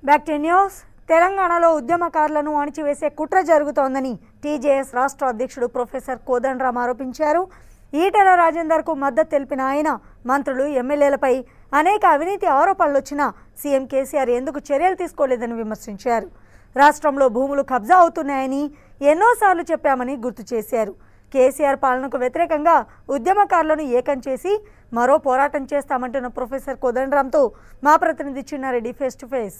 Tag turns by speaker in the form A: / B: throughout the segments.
A: back to news తెలంగాణలో ఉద్యమకారులను అణిచివేసే కుట్ర జరుగుతోందని టీజేఎస్ రాష్ట్ర అధ్యక్షుడు ప్రొఫెసర్ కోదండరాం ఆరోపించారు ఈటెల రాజేందర్కు మద్దతు తెలిపిన ఆయన మంత్రులు ఎమ్మెల్యేలపై అనేక అవినీతి ఆరోపణలు వచ్చినా సీఎం కేసీఆర్ ఎందుకు చర్యలు తీసుకోలేదని విమర్శించారు రాష్ట్రంలో భూములు కబ్జా అవుతున్నాయని ఎన్నోసార్లు చెప్పామని గుర్తు చేశారు కేసీఆర్ పాలనకు వ్యతిరేకంగా ఉద్యమకారులను ఏకం చేసి మరో పోరాటం చేస్తామంటున్న ప్రొఫెసర్ కోదండరాంతో మా ప్రతినిధి చిన్నారెడ్డి ఫేస్ టు ఫేస్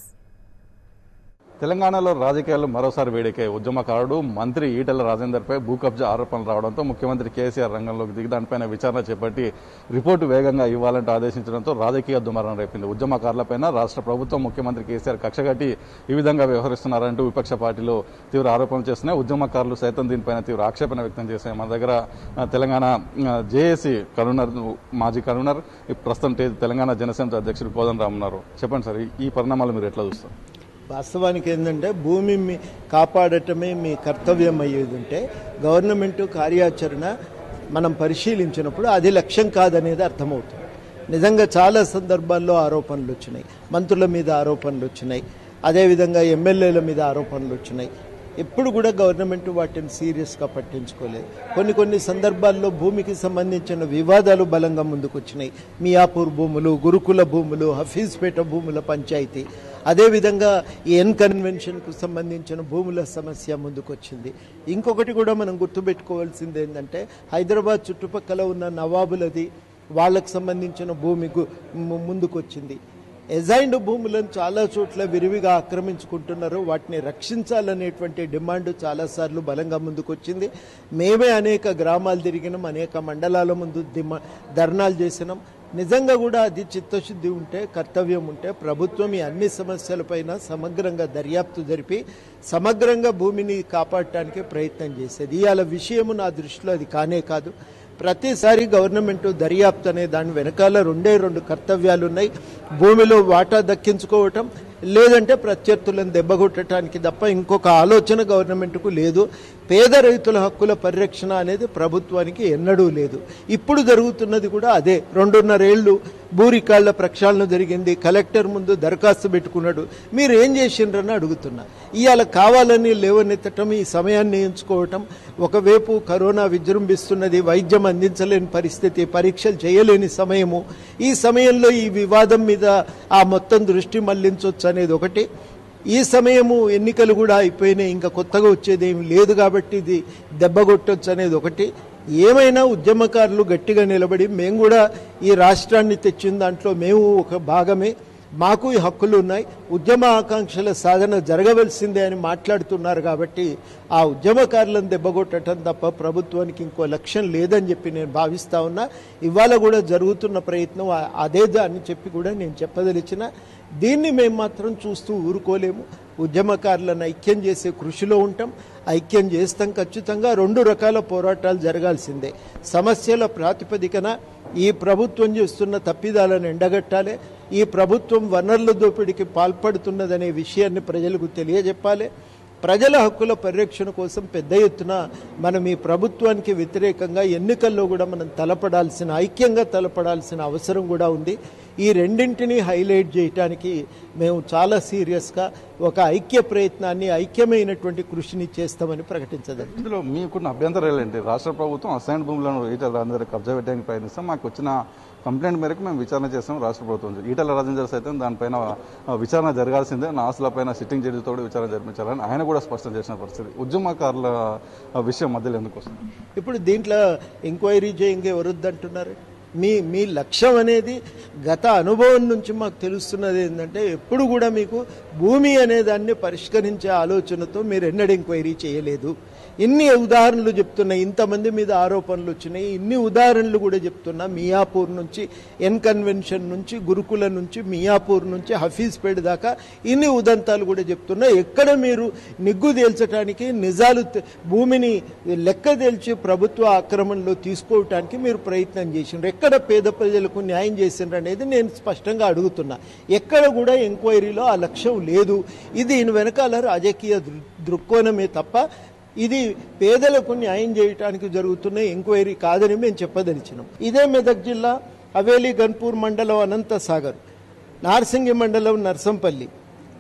B: తెలంగాణలో రాజకీయాలు మరోసారి వేడికే ఉద్యమకారుడు మంత్రి ఈటెల రాజేందర్పై భూ కబ్జా ఆరోపణలు రావడంతో ముఖ్యమంత్రి కేసీఆర్ రంగంలోకి దిగి దానిపైన విచారణ చేపట్టి రిపోర్టు వేగంగా ఇవ్వాలంటూ ఆదేశించడంతో రాజకీయ దుమారం రేపింది ఉద్యమకారులపైన రాష్ట్ర ప్రభుత్వం ముఖ్యమంత్రి కేసీఆర్ కక్షగట్టి ఈ విధంగా వ్యవహరిస్తున్నారంటూ విపక్ష పార్టీలు తీవ్ర ఆరోపణలు చేస్తున్నాయి ఉద్యమకారులు సైతం దీనిపైన తీవ్ర ఆక్షేపణ వ్యక్తం చేశాయి మన దగ్గర ఆ, తెలంగాణ జేఏసీ కన్వీనర్ మాజీ కన్వీనర్ ఈ ప్రస్తుతం టే- తెలంగాణ జనసేన అధ్యక్షుడు కోదండరామ్ ఉన్నారు చెప్పండి సార్ ఈ- ఈ పరిణామాలు మీరు ఎట్లా చూస్తారు
C: వాస్తవానికి ఏంటంటే భూమి మీ కాపాడటమే మీ కర్తవ్యం అయ్యేది ఉంటే గవర్నమెంట్ కార్యాచరణ మనం పరిశీలించినప్పుడు అది లక్ష్యం కాదనేది అర్థమవుతుంది నిజంగా చాలా సందర్భాల్లో ఆరోపణలు వచ్చినాయి మంత్రుల మీద ఆరోపణలు వచ్చినాయి అదేవిధంగా ఎమ్మెల్యేల మీద ఆరోపణలు వచ్చినాయి ఎప్పుడు కూడా గవర్నమెంట్ వాటిని సీరియస్గా పట్టించుకోలేదు కొన్ని కొన్ని సందర్భాల్లో భూమికి సంబంధించిన వివాదాలు బలంగా ముందుకు వచ్చినాయి మియాపూర్ భూములు గురుకుల భూములు హఫీజ్పేట భూముల పంచాయతీ అదేవిధంగా ఈ ఎన్ కన్వెన్షన్కు సంబంధించిన భూముల సమస్య ముందుకొచ్చింది ఇంకొకటి కూడా మనం గుర్తుపెట్టుకోవాల్సింది ఏంటంటే హైదరాబాద్ చుట్టుపక్కల ఉన్న నవాబులది వాళ్ళకు సంబంధించిన భూమి గు- ము- ముందుకొచ్చింది ఎజైన్డ్ భూములను చాలా చోట్ల విరివిగా ఆక్రమించుకుంటున్నారు వాటిని రక్షించాలనేటువంటి డిమాండ్ చాలాసార్లు బలంగా ముందుకొచ్చింది మేమే అనేక గ్రామాలు తిరిగినాం అనేక మండలాల ముందు దిమ ధర్నాలు చేసినాం నిజంగా కూడా అది చిత్తశుద్ధి ఉంటే కర్తవ్యం ఉంటే ప్రభుత్వం ఈ అన్ని సమస్యలపైన సమగ్రంగా దర్యాప్తు జరిపి సమగ్రంగా భూమిని కాపాడటానికి ప్రయత్నం చేసేది ఇవాళ విషయము నా దృష్టిలో అది కానే కాదు ప్రతిసారి గవర్నమెంట్ దర్యాప్తు అనే దాని వెనకాల రెండే రెండు కర్తవ్యాలు ఉన్నాయి భూమిలో వాటా దక్కించుకోవటం లేదంటే ప్రత్యర్థులను దెబ్బగొట్టడానికి తప్ప ఇంకొక ఆలోచన గవర్నమెంట్కు లేదు పేద రైతుల హక్కుల పరిరక్షణ అనేది ప్రభుత్వానికి ఎన్నడూ లేదు ఇప్పుడు జరుగుతున్నది కూడా అదే రెండున్నరేళ్లు భూ రికార్డుల ప్రక్షాళన జరిగింది కలెక్టర్ ముందు దరఖాస్తు పెట్టుకున్నాడు మీరు ఏం చేసిండ్రని అడుగుతున్నా ఇవాళ కావాలని లేవనెత్తటం ఈ సమయాన్ని ఎంచుకోవటం ఒకవైపు కరోనా విజృంభిస్తున్నది వైద్యం అందించలేని పరిస్థితి పరీక్షలు చేయలేని సమయము ఈ సమయంలో ఈ వివాదం మీద ఆ మొత్తం దృష్టి మళ్లించవచ్చు అనేది ఒకటి ఈ సమయము ఎన్నికలు కూడా అయిపోయినాయి ఇంకా కొత్తగా వచ్చేది ఏమి లేదు కాబట్టి ఇది దెబ్బ కొట్టొచ్చు అనేది ఒకటి ఏమైనా ఉద్యమకారులు గట్టిగా నిలబడి మేము కూడా ఈ రాష్ట్రాన్ని తెచ్చిన దాంట్లో మేము ఒక భాగమే మాకు ఈ హక్కులు ఉన్నాయి ఉద్యమ ఆకాంక్షల సాధన జరగవలసిందే అని మాట్లాడుతున్నారు కాబట్టి ఆ ఉద్యమకారులను దెబ్బగొట్టడం తప్ప ప్రభుత్వానికి ఇంకో లక్ష్యం లేదని చెప్పి నేను భావిస్తా ఉన్నా ఇవాళ కూడా జరుగుతున్న ప్రయత్నం ఆ- అదే అని చెప్పి కూడా నేను చెప్పదలిచిన దీన్ని మేము మాత్రం చూస్తూ ఊరుకోలేము ఉద్యమకారులను ఐక్యం చేసే కృషిలో ఉంటాం ఐక్యం చేస్తాం ఖచ్చితంగా రెండు రకాల పోరాటాలు జరగాల్సిందే సమస్యల ప్రాతిపదికన ఈ ప్రభుత్వం చేస్తున్న తప్పిదాలను ఎండగట్టాలి ఈ ప్రభుత్వం వనరుల దోపిడీకి పాల్పడుతున్నదనే విషయాన్ని ప్రజలకు తెలియజెప్పాలి ప్రజల హక్కుల పరిరక్షణ కోసం పెద్ద ఎత్తున మనం ఈ ప్రభుత్వానికి వ్యతిరేకంగా ఎన్నికల్లో కూడా మనం తలపడాల్సిన ఐక్యంగా తలపడాల్సిన అవసరం కూడా ఉంది ఈ రెండింటిని హైలైట్ చేయటానికి మేము చాలా సీరియస్గా ఒక ఐక్య ప్రయత్నాన్ని ఐక్యమైనటువంటి కృషిని చేస్తామని ప్రకటించదం
B: ఇందులో మీకున్న అభ్యంతరాలు ఏంటి రాష్ట్ర ప్రభుత్వం అసైన్ భూములను ఈటల రాజేందర్ కబ్జా పెట్టడానికి ప్రయత్నిస్తాం మాకు వచ్చిన కంప్లైంట్ మేరకు మేము విచారణ చేస్తాం రాష్ట్ర ప్రభుత్వం ఈటల రాజేందర్ సైతం దానిపైన ఆ, విచారణ జరగాల్సిందే నా ఆస్తులపైన సిట్టింగ్ జడ్జితో కూడా విచారణ జరిపించాలని ఆయన కూడా స్పష్టం చేసిన పరిస్థితి ఉద్యమకారుల ఆ, విషయం మధ్యలో ఎందుకు వస్తుంది
C: ఇప్పుడు దీంట్లో ఎంక్వైరీ చేయంగా ఎవరొద్దంటున్నారు మీ మీ లక్ష్యం అనేది గత అనుభవం నుంచి మాకు తెలుస్తున్నది ఏంటంటే ఎప్పుడు కూడా మీకు భూమి అనే దాన్ని పరిష్కరించే ఆలోచనతో మీరు ఎన్నడూ ఎంక్వైరీ చేయలేదు ఇన్ని ఉదాహరణలు చెప్తున్నా ఇంతమంది మీద ఆరోపణలు వచ్చినాయి ఇన్ని ఉదాహరణలు కూడా చెప్తున్నా మియాపూర్ నుంచి ఎన్ కన్వెన్షన్ నుంచి గురుకుల నుంచి మియాపూర్ నుంచి హఫీజ్పేట దాకా ఇన్ని ఉదంతాలు కూడా చెప్తున్నా ఎక్కడ మీరు నిగ్గు తేల్చడానికి నిజాలు తె- భూమిని లెక్క తేల్చి ప్రభుత్వ ఆక్రమణలో తీసుకోవటానికి మీరు ప్రయత్నం చేసిండ్రు ఎక్కడ పేద ప్రజలకు న్యాయం చేసిండ్రు అనేది నేను స్పష్టంగా అడుగుతున్నా ఎక్కడ కూడా ఎంక్వైరీలో ఆ లక్ష్యం లేదు ఇది దీని వెనకాల రాజకీయ దృ- దృక్కోణమే తప్ప ఇది పేదలకు న్యాయం చేయటానికి జరుగుతున్న ఎంక్వైరీ కాదని మేము చెప్పదలిచినాం ఇదే మెదక్ జిల్లా హవేలీ గన్పూర్ మండలం అనంత సాగర్ నార్సింగి మండలం నర్సంపల్లి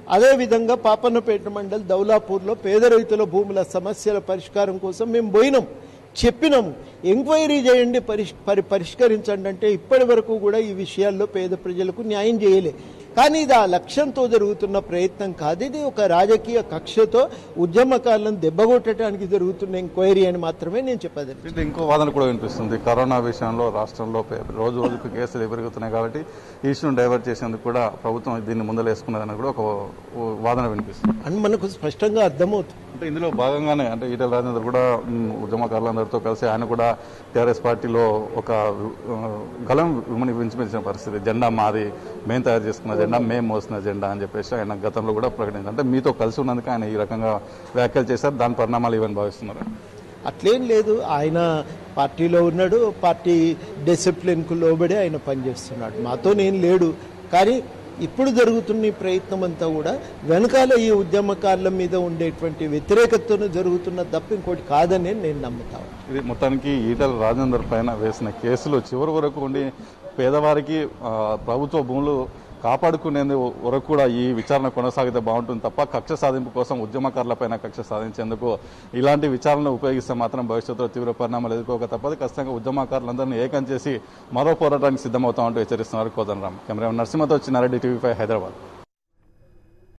C: అదేవిధంగా పాపన్నపేట మండల్ దౌలాపూర్లో పేద రైతుల భూముల సమస్యల పరిష్కారం కోసం మేము పోయినాం చెప్పినాము ఎంక్వైరీ చేయండి పరిష్ పరి పరిష్కరించండి అంటే ఇప్పటి వరకు కూడా ఈ విషయాల్లో పేద ప్రజలకు న్యాయం చేయలే కానీ ఇది ఆ లక్ష్యంతో జరుగుతున్న ప్రయత్నం కాదు ఇది ఒక రాజకీయ కక్షతో ఉద్యమకాలను దెబ్బగొట్టడానికి జరుగుతున్న ఎంక్వైరీ అని మాత్రమే నేను చెప్పేది
B: అంటే ఇంకో వాదన కూడా వినిపిస్తుంది కరోనా విషయంలో రాష్ట్రంలో పే- రోజు రోజుకు కేసులు పెరుగుతున్నాయి కాబట్టి ఈ ఇష్యూను డైవర్ట్ చేసేందుకు కూడా ప్రభుత్వం దీన్ని ముందలేసుకున్నదని కూడా ఒక వాదన వినిపిస్తుంది
C: అని మనకు స్పష్టంగా అర్థమవుతుంది
B: అంటే ఇందులో భాగంగానే అంటే ఈటల రాజేందర్ కూడా మ్, ఉద్యమకారులందరితో కలిసి ఆయన కూడా టీఆర్ఎస్ పార్టీలో ఒక ఆ, గలం విమని వినిపించిన పరిస్థితి జెండా మాది మేము తయారు చేసుకున్న జెండా మేము మోసిన జెండా అని చెప్పేసి ఆయన గతంలో కూడా ప్రకటించారు అంటే మీతో కలిసి ఉన్నందుకు ఆయన ఈ రకంగా వ్యాఖ్యలు చేశారు దాని పరిణామాలు ఇవన్నీ భావిస్తున్నారు
C: అట్లేం లేదు ఆయన పార్టీలో ఉన్నాడు పార్టీ డిసిప్లిన్కు లోబడి ఆయన పనిచేస్తున్నాడు మాతో నేను లేడు కానీ ఇప్పుడు జరుగుతున్న ఈ ప్రయత్నం అంతా కూడా వెనకాల ఈ ఉద్యమకారుల మీద ఉండేటువంటి వ్యతిరేకతను జరుగుతున్న తప్ప ఇంకోటి కాదని నేను నమ్ముతాను
B: ఇది మొత్తానికి ఈటల రాజేందర్ పైన వేసిన కేసులు చివరి వరకు ఉండి పేదవారికి ఆ, ప్రభుత్వ భూములు కాపాడుకునేందు వరకు కూడా ఈ విచారణ కొనసాగితే బాగుంటుంది తప్ప కక్ష సాధింపు కోసం ఉద్యమకారులపైన కక్ష సాధించేందుకు ఇలాంటి విచారణ ఉపయోగిస్తే మాత్రం భవిష్యత్తులో తీవ్ర పరిణామాలు ఎదుర్కోక తప్పదు ఖచ్చితంగా ఉద్యమకారులందరినీ ఏకం చేసి మరో పోరాటానికి సిద్ధమవుతామంటూ హెచ్చరిస్తున్నారు కోదండరామ్ కెమెరా నరసింహతో వచ్చినారెడ్డి టీవీ ఫైవ్ హైదరాబాద్